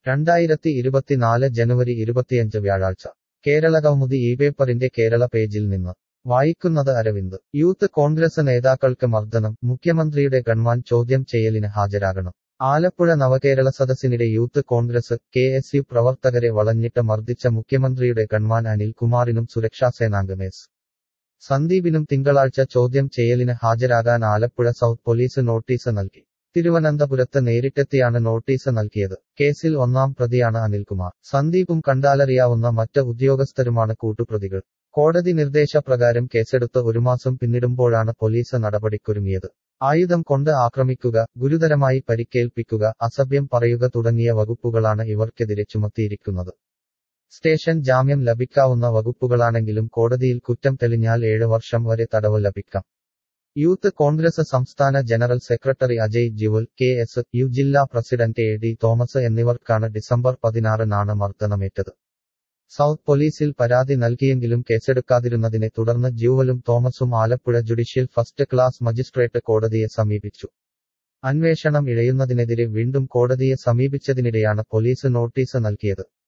രണ്ടായിരത്തി ഇരുപത്തിനാല് ജനുവരി ഇരുപത്തിയഞ്ച് വ്യാഴാഴ്ച കേരളകൗമുദി ഈ പേപ്പറിന്റെ കേരള പേജിൽ നിന്ന് വായിക്കുന്നത് അരവിന്ദ് യൂത്ത് കോൺഗ്രസ് നേതാക്കൾക്ക് മർദ്ദനം മുഖ്യമന്ത്രിയുടെ ഗൺമാൻ ചോദ്യം ചെയ്യലിന് ഹാജരാകണം ആലപ്പുഴ നവകേരള സദസ്സിനിടെ youth congress K S U പ്രവർത്തകരെ വളഞ്ഞിട്ട് മർദ്ദിച്ച മുഖ്യമന്ത്രിയുടെ ഗൺമാൻ അനിൽ കുമാറിനും സുരക്ഷാസേനാംഗം എസ് സന്ദീപിനും തിങ്കളാഴ്ച ചോദ്യം ചെയ്യലിന് ഹാജരാകാൻ ആലപ്പുഴ സൗത്ത് പോലീസ് നോട്ടീസ് നൽകി തിരുവനന്തപുരത്ത് നേരിട്ടെത്തിയാണ് നോട്ടീസ് നൽകിയത് കേസിൽ ഒന്നാം പ്രതിയാണ് അനിൽകുമാർ സന്ദീപും കണ്ടാലറിയാവുന്ന മറ്റ് ഉദ്യോഗസ്ഥരുമാണ് കൂട്ടുപ്രതികൾ കോടതി നിർദ്ദേശപ്രകാരം കേസെടുത്ത് ഒരു മാസം പിന്നിടുമ്പോഴാണ് പോലീസ് നടപടിക്കൊരുങ്ങിയത് ആയുധം കൊണ്ട് ആക്രമിക്കുക ഗുരുതരമായി പരിക്കേൽപ്പിക്കുക അസഭ്യം പറയുക തുടങ്ങിയ വകുപ്പുകളാണ് ഇവർക്കെതിരെ ചുമത്തിയിരിക്കുന്നത് സ്റ്റേഷൻ ജാമ്യം ലഭിക്കാവുന്ന വകുപ്പുകളാണെങ്കിലും കോടതിയിൽ കുറ്റം തെളിഞ്ഞാൽ ഏഴ് വർഷം വരെ തടവ് ലഭിക്കാം യൂത്ത് കോൺഗ്രസ് സംസ്ഥാന general secretary Ajay Juwal K S U ജില്ലാ പ്രസിഡന്റ് എ ഡി തോമസ് എന്നിവർക്കാണ് ഡിസംബർ പതിനാറിനാണ് മർദ്ദനമേറ്റത് സൗത്ത് പോലീസിൽ പരാതി നൽകിയെങ്കിലും കേസെടുക്കാതിരുന്നതിനെ തുടർന്ന് ജ്യൂവലും തോമസും Alappuzha judicial first class magistrate കോടതിയെ സമീപിച്ചു അന്വേഷണം ഇഴയുന്നതിനെതിരെ വീണ്ടും കോടതിയെ സമീപിച്ചതിനിടെയാണ് പോലീസ് നോട്ടീസ് നൽകിയത്